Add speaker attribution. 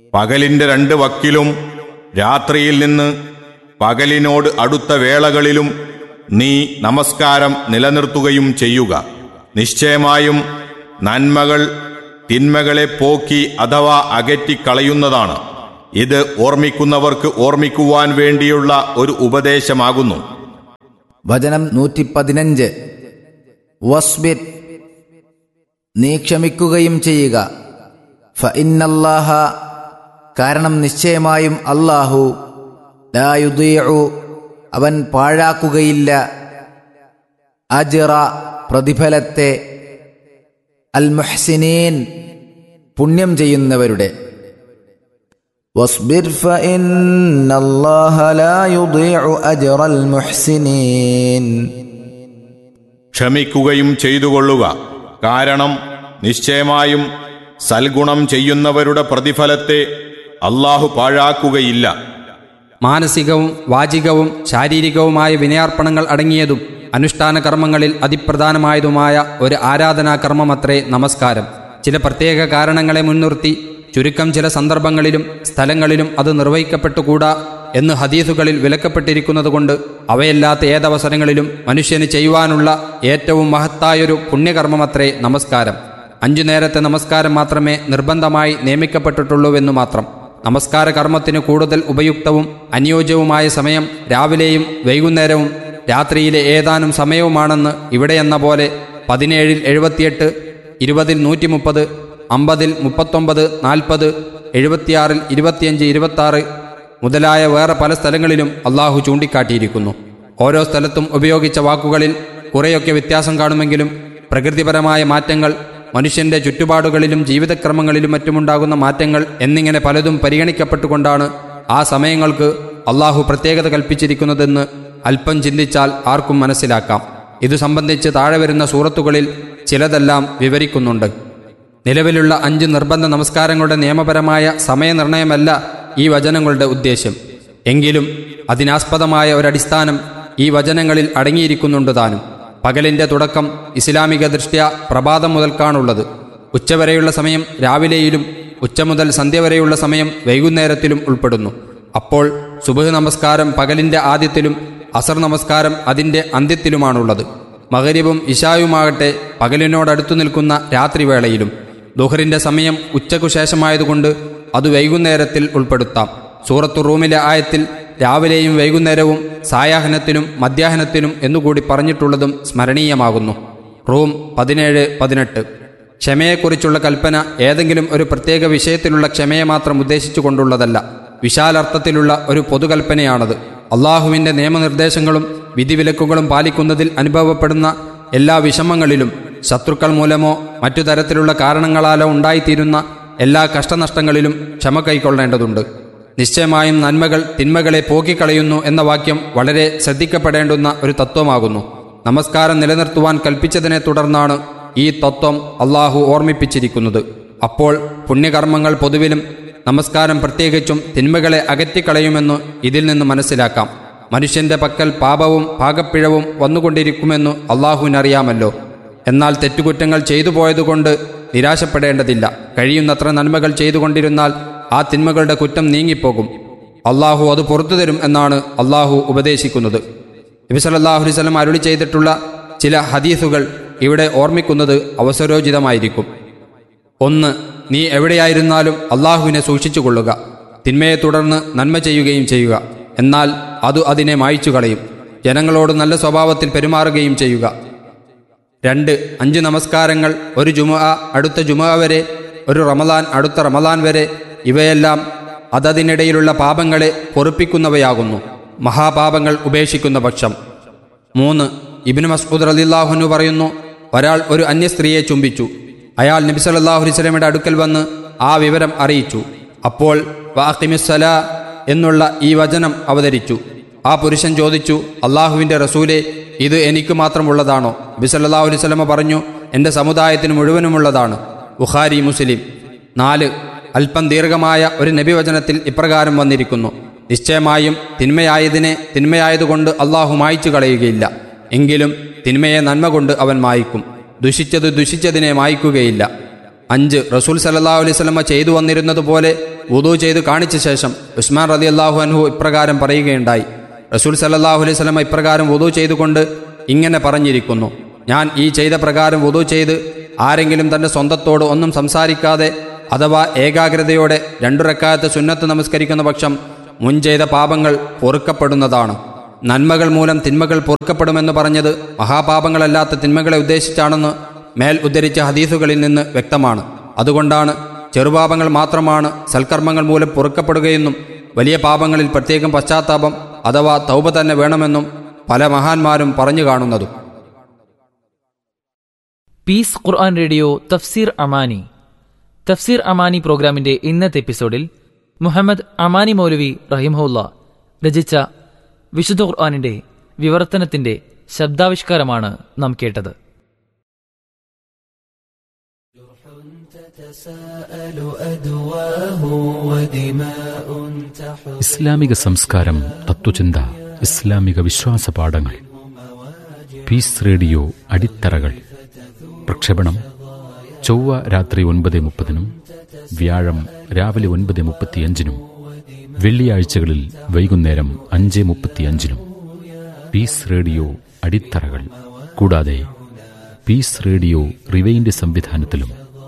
Speaker 1: പകലിന്റെ രണ്ട് വക്കിലും രാത്രിയിൽ നിന്ന് പകലിനോട് അടുത്ത വേളകളിലും നീ നമസ്കാരം നിലനിർത്തുകയും ചെയ്യുക നിശ്ചയമായും നന്മകൾ തിന്മകളെ പോക്കി അഥവാ അകറ്റിക്കളയുന്നതാണ് ഇത് ഓർമ്മിക്കുന്നവർക്ക് ഓർമ്മിക്കുവാൻ വേണ്ടിയുള്ള ഒരു ഉപദേശമാകുന്നു
Speaker 2: വചനം നൂറ്റി പതിനഞ്ച് വസ്ബിർ നീ ക്ഷമിക്കുകയും ചെയ്യുക ഫ ഇന്നല്ലാഹ കാരണം നിശ്ചയമായും അല്ലാഹു ലായുദീഉ അവൻ പാഴാക്കുകയില്ല അജിറ പ്രതിഫലത്തെ അൽ മുഹ്സിനീൻ പുണ്യം ചെയ്യുന്നവരുടെ واصبر فإن الله لا يضيع أجر المحسنين
Speaker 1: ക്ഷമിക്കുകയും ചെയ്തുകൊള്ളുക കാരണം നിശ്ചയമായും സൽഗുണം ചെയ്യുന്നവരുടെ പ്രതിഫലത്തെ അള്ളാഹു പാഴാക്കുകയില്ല
Speaker 3: മാനസികവും വാചികവും ശാരീരികവുമായ വിനയാർപ്പണങ്ങൾ അടങ്ങിയതും അനുഷ്ഠാന കർമ്മങ്ങളിൽ അതിപ്രധാനമായതുമായ ഒരു ആരാധനാകർമ്മമത്രേ നമസ്കാരം ചില പ്രത്യേക കാരണങ്ങളെ മുൻനിർത്തി ചുരുക്കം ചില സന്ദർഭങ്ങളിലും സ്ഥലങ്ങളിലും അത് നിർവഹിക്കപ്പെട്ടുകൂടാ എന്ന് ഹദീസുകളിൽ വിലക്കപ്പെട്ടിരിക്കുന്നതുകൊണ്ട് അവയല്ലാത്ത ഏതവസരങ്ങളിലും മനുഷ്യന് ചെയ്യുവാനുള്ള ഏറ്റവും മഹത്തായൊരു പുണ്യകർമ്മമത്രേ നമസ്കാരം അഞ്ചു നേരത്തെ നമസ്കാരം മാത്രമേ നിർബന്ധമായി നിയമിക്കപ്പെട്ടിട്ടുള്ളൂവെന്നു മാത്രം നമസ്കാര കർമ്മത്തിന് കൂടുതൽ ഉപയുക്തവും അനുയോജ്യവുമായ സമയം രാവിലെയും വൈകുന്നേരവും രാത്രിയിലെ ഏതാനും സമയവുമാണെന്ന് ഇവിടെയെന്ന പോലെ പതിനേഴിൽ എഴുപത്തിയെട്ട് ഇരുപതിൽ നൂറ്റി മുപ്പത് അമ്പതിൽ മുപ്പത്തൊമ്പത് നാൽപ്പത് എഴുപത്തിയാറിൽ ഇരുപത്തിയഞ്ച് ഇരുപത്താറ് മുതലായ വേറെ പല സ്ഥലങ്ങളിലും അള്ളാഹു ചൂണ്ടിക്കാട്ടിയിരിക്കുന്നു ഓരോ സ്ഥലത്തും ഉപയോഗിച്ച വാക്കുകളിൽ കുറേയൊക്കെ വ്യത്യാസം കാണുമെങ്കിലും പ്രകൃതിപരമായ മാറ്റങ്ങൾ മനുഷ്യന്റെ ചുറ്റുപാടുകളിലും ജീവിതക്രമങ്ങളിലും മറ്റുമുണ്ടാകുന്ന മാറ്റങ്ങൾ എന്നിങ്ങനെ പലതും പരിഗണിക്കപ്പെട്ടുകൊണ്ടാണ് ആ സമയങ്ങൾക്ക് അള്ളാഹു പ്രത്യേകത കൽപ്പിച്ചിരിക്കുന്നതെന്ന് അല്പം ചിന്തിച്ചാൽ ആർക്കും മനസ്സിലാക്കാം ഇതു സംബന്ധിച്ച് താഴെ വരുന്ന സൂറത്തുകളിൽ ചിലതെല്ലാം വിവരിക്കുന്നുണ്ട് നിലവിലുള്ള അഞ്ച് നിർബന്ധ നമസ്കാരങ്ങളുടെ നിയമപരമായ സമയനിർണയമല്ല ഈ വചനങ്ങളുടെ ഉദ്ദേശ്യം എങ്കിലും അതിനാസ്പദമായ ഒരടിസ്ഥാനം ഈ വചനങ്ങളിൽ അടങ്ങിയിരിക്കുന്നുണ്ട് താനും പകലിന്റെ തുടക്കം ഇസ്ലാമിക ദൃഷ്ട്യ പ്രഭാതം മുതൽക്കാണുള്ളത് ഉച്ചവരെയുള്ള സമയം രാവിലെയിലും ഉച്ച മുതൽ സന്ധ്യ വരെയുള്ള സമയം വൈകുന്നേരത്തിലും ഉൾപ്പെടുന്നു അപ്പോൾ സുബഹ് നമസ്കാരം പകലിന്റെ ആദ്യത്തിലും അസർ നമസ്കാരം അതിന്റെ അന്ത്യത്തിലുമാണുള്ളത് മകരിബും ഇഷായുമാകട്ടെ പകലിനോടടുത്തു നിൽക്കുന്ന രാത്രിവേളയിലും ദുഹറിന്റെ സമയം ഉച്ചയ്ക്കു ശേഷമായതുകൊണ്ട് അത് വൈകുന്നേരത്തിൽ ഉൾപ്പെടുത്താം സൂറത്തു റൂമിലെ ആയത്തിൽ രാവിലെയും വൈകുന്നേരവും സായാഹ്നത്തിനും മധ്യാഹ്നത്തിനും എന്നുകൂടി പറഞ്ഞിട്ടുള്ളതും സ്മരണീയമാകുന്നു റൂം പതിനേഴ് പതിനെട്ട് ക്ഷമയെക്കുറിച്ചുള്ള കൽപ്പന ഏതെങ്കിലും ഒരു പ്രത്യേക വിഷയത്തിലുള്ള ക്ഷമയെ മാത്രം ഉദ്ദേശിച്ചുകൊണ്ടുള്ളതല്ല വിശാലർത്ഥത്തിലുള്ള ഒരു പൊതുകൽപ്പനയാണത് അള്ളാഹുവിൻ്റെ നിയമനിർദ്ദേശങ്ങളും വിധിവിലക്കുകളും പാലിക്കുന്നതിൽ അനുഭവപ്പെടുന്ന എല്ലാ വിഷമങ്ങളിലും ശത്രുക്കൾ മൂലമോ മറ്റു തരത്തിലുള്ള കാരണങ്ങളാലോ ഉണ്ടായിത്തീരുന്ന എല്ലാ കഷ്ടനഷ്ടങ്ങളിലും ക്ഷമ കൈക്കൊള്ളേണ്ടതുണ്ട് നിശ്ചയമായും നന്മകൾ തിന്മകളെ പോക്കിക്കളയുന്നു എന്ന വാക്യം വളരെ ശ്രദ്ധിക്കപ്പെടേണ്ടുന്ന ഒരു തത്വമാകുന്നു നമസ്കാരം നിലനിർത്തുവാൻ കൽപ്പിച്ചതിനെ തുടർന്നാണ് ഈ തത്വം അള്ളാഹു ഓർമ്മിപ്പിച്ചിരിക്കുന്നത് അപ്പോൾ പുണ്യകർമ്മങ്ങൾ പൊതുവിലും നമസ്കാരം പ്രത്യേകിച്ചും തിന്മകളെ അകറ്റിക്കളയുമെന്ന് ഇതിൽ നിന്ന് മനസ്സിലാക്കാം മനുഷ്യന്റെ പക്കൽ പാപവും പാകപ്പിഴവും വന്നുകൊണ്ടിരിക്കുമെന്ന് അള്ളാഹുവിനറിയാമല്ലോ എന്നാൽ തെറ്റുകുറ്റങ്ങൾ ചെയ്തു പോയതുകൊണ്ട് നിരാശപ്പെടേണ്ടതില്ല കഴിയുന്നത്ര നന്മകൾ ചെയ്തുകൊണ്ടിരുന്നാൽ ആ തിന്മകളുടെ കുറ്റം നീങ്ങിപ്പോകും അള്ളാഹു അത് പുറത്തു തരും എന്നാണ് അള്ളാഹു ഉപദേശിക്കുന്നത് നബി സല്ലല്ലാഹു അലൈഹി വസല്ലം അരുളി ചെയ്തിട്ടുള്ള ചില ഹദീസുകൾ ഇവിടെ ഓർമ്മിക്കുന്നത് അവസരോചിതമായിരിക്കും ഒന്ന് നീ എവിടെയായിരുന്നാലും അള്ളാഹുവിനെ സൂക്ഷിച്ചു കൊള്ളുക തിന്മയെ തുടർന്ന് നന്മ ചെയ്യുകയും ചെയ്യുക എന്നാൽ അത് അതിനെ മായ്ച്ചു കളയും ജനങ്ങളോട് നല്ല സ്വഭാവത്തിൽ പെരുമാറുകയും ചെയ്യുക രണ്ട് അഞ്ച് നമസ്കാരങ്ങൾ ഒരു ജുമുഅ അടുത്ത ജുമുഅ വരെ ഒരു റമദാൻ അടുത്ത റമദാൻ വരെ ഇവയെല്ലാം അതതിനിടയിലുള്ള പാപങ്ങളെ പൊറുപ്പിക്കുന്നവയാകുന്നു മഹാപാപങ്ങൾ ഉപേക്ഷിക്കുന്ന പക്ഷം മൂന്ന് ഇബിന് മസ്ഊദ് റലില്ലാഹുനു പറയുന്നു ഒരാൾ ഒരു അന്യ സ്ത്രീയെ ചുംബിച്ചു അയാൾ നബി സല്ലല്ലാഹു അലൈഹി വസല്ലമയുടെ അടുക്കൽ വന്ന് ആ വിവരം അറിയിച്ചു അപ്പോൾ വാഖിമിസ്സല എന്നുള്ള ഈ വചനം അവതരിച്ചു ആ പുരുഷൻ ചോദിച്ചു അള്ളാഹുവിൻ്റെ റസൂലെ ഇത് എനിക്ക് മാത്രമുള്ളതാണോ നബി സല്ലല്ലാഹു അലൈഹി വസല്ലമ പറഞ്ഞു എൻ്റെ സമുദായത്തിന് മുഴുവനുമുള്ളതാണ് ബുഖാരി മുസ്ലിം നാല് അല്പം ദീർഘമായ ഒരു നബിവചനത്തിൽ ഇപ്രകാരം വന്നിരിക്കുന്നു നിശ്ചയമായും തിന്മയായതിനെ തിന്മയായതുകൊണ്ട് അള്ളാഹു മായ്ച്ചു കളയുകയില്ല എങ്കിലും തിന്മയെ നന്മ കൊണ്ട് അവൻ മായ്ക്കും ദുഷിച്ചത് ദുഷിച്ചതിനെ മായ്ക്കുകയില്ല അഞ്ച് റസൂൽ സല്ലല്ലാഹു അലൈഹി സ്വലമ ചെയ്തു വന്നിരുന്നത് പോലെ വുദു ചെയ്ത് കാണിച്ച ശേഷം ഉസ്മാൻ റതി അള്ളാഹു അൻഹു ഇപ്രകാരം പറയുകയുണ്ടായി റസൂൽ സല്ലല്ലാഹു അലൈഹി സ്വലമ ഇപ്രകാരം വുദു ചെയ്തുകൊണ്ട് ഇങ്ങനെ പറഞ്ഞിരിക്കുന്നു ഞാൻ ഈ ചെയ്ത പ്രകാരം വുദു ചെയ്ത് ആരെങ്കിലും തന്റെ സ്വന്തത്തോട് ഒന്നും സംസാരിക്കാതെ അഥവാ ഏകാഗ്രതയോടെ രണ്ടു റക്കാലത്ത് സുന്നത്ത് നമസ്കരിക്കുന്ന പക്ഷം മുൻ ചെയ്ത പാപങ്ങൾ പൊറുക്കപ്പെടുന്നതാണ് നന്മകൾ മൂലം തിന്മകൾ പൊറുക്കപ്പെടുമെന്ന് പറഞ്ഞത് മഹാപാപങ്ങളല്ലാത്ത തിന്മകളെ ഉദ്ദേശിച്ചാണെന്ന് മേൽ ഉദ്ധരിച്ച ഹദീസുകളിൽ നിന്ന് വ്യക്തമാണ് അതുകൊണ്ടാണ് ചെറുപാപങ്ങൾ മാത്രമാണ് സൽക്കർമ്മങ്ങൾ മൂലം പൊറുക്കപ്പെടുകയെന്നും വലിയ പാപങ്ങളിൽ പ്രത്യേകം പശ്ചാത്താപം അഥവാ തൗബ തന്നെ വേണമെന്നും പല മഹാന്മാരും പറഞ്ഞു കാണുന്നതും
Speaker 4: പീസ് ഖുർആൻ റേഡിയോ തഫ്സീർ അമാനി തഫ്സീർ അമാനി പ്രോഗ്രാമിന്റെ ഇന്നത്തെ എപ്പിസോഡിൽ മുഹമ്മദ് അമാനി മൗലവി റഹിമഹുല്ല രചിച്ച വിശുദ്ധ ഖുർആാനിന്റെ വിവർത്തനത്തിന്റെ ശബ്ദാവിഷ്കാരമാണ് നാം കേട്ടത്
Speaker 5: ഇസ്ലാമിക സംസ്കാരം തത്വചിന്ത ഇസ്ലാമിക വിശ്വാസ പാഠങ്ങൾ പീസ് റേഡിയോ അടിത്തറകൾ പ്രക്ഷേപണം ചൊവ്വ രാത്രി ഒൻപത് മുപ്പതിനും വ്യാഴം രാവിലെ ഒൻപത് മുപ്പത്തിയഞ്ചിനും വെള്ളിയാഴ്ചകളിൽ വൈകുന്നേരം അഞ്ച് മുപ്പത്തിയഞ്ചിനും പീസ് റേഡിയോ അടിത്തറകൾ കൂടാതെ പീസ് റേഡിയോ റിവൈൻഡ് സംവിധാനത്തിലും